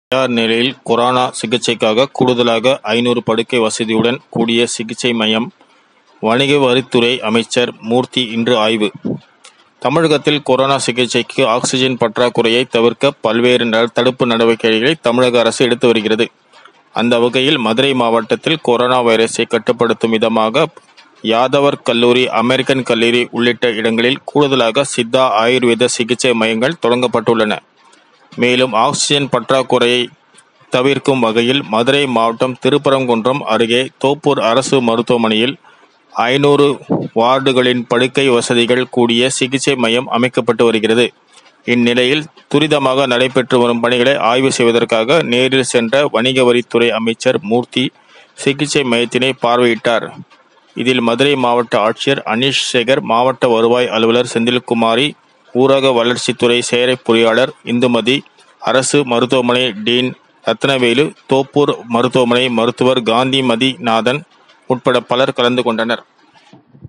தயார் நிலையில் கொரோனா சிகிச்சைக்காக கூடுதலாக ஐநூறு படுக்கை வசதியுடன் கூடிய சிகிச்சை மையம் வணிக வரித்துறை அமைச்சர் மூர்த்தி இன்று ஆய்வு தமிழகத்தில் கொரோனா சிகிச்சைக்கு ஆக்சிஜன் பற்றாக்குறையை தவிர்க்க பல்வேறு ந- தடுப்பு நடவடிக்கைகளை தமிழக அரசு எடுத்து வருகிறது அந்த வகையில் மதுரை மாவட்டத்தில் கொரோனா வைரஸை கட்டுப்படுத்தும் விதமாக யாதவர் கல்லூரி அமெரிக்கன் கல்லூரி உள்ளிட்ட இடங்களில் கூடுதலாக சித்தா ஆயுர்வேத சிகிச்சை மையங்கள் தொடங்கப்பட்டுள்ளன மேலும் ஆக்சிஜன் பற்றாக்குறையை தவிர்க்கும் வகையில் மதுரை மாவட்டம் திருப்பரங்குன்றம் அருகே தோப்பூர் அரசு மருத்துவமனையில் ஐநூறு வார்டுகளின் படுக்கை வசதிகள் கூடிய சிகிச்சை மையம் அமைக்கப்பட்டு வருகிறது இந்நிலையில் துரிதமாக நடைபெற்று வரும் பணிகளை ஆய்வு செய்வதற்காக நேரில் சென்ற வணிக வரித்துறை அமைச்சர் மூர்த்தி சிகிச்சை மையத்தினை பார்வையிட்டார் இதில் மதுரை மாவட்ட ஆட்சியர் அனீஷ் சேகர் மாவட்ட வருவாய் அலுவலர் செந்தில்குமாரி ஊரக வளர்ச்சித்துறை செயலை பொறியாளர் இந்துமதி அரசு மருத்துவமனை டீன் ரத்னவேலு தோப்பூர் மருத்துவமனை மருத்துவர் காந்திமதி நாதன் உட்பட பலர் கலந்து கொண்டனர்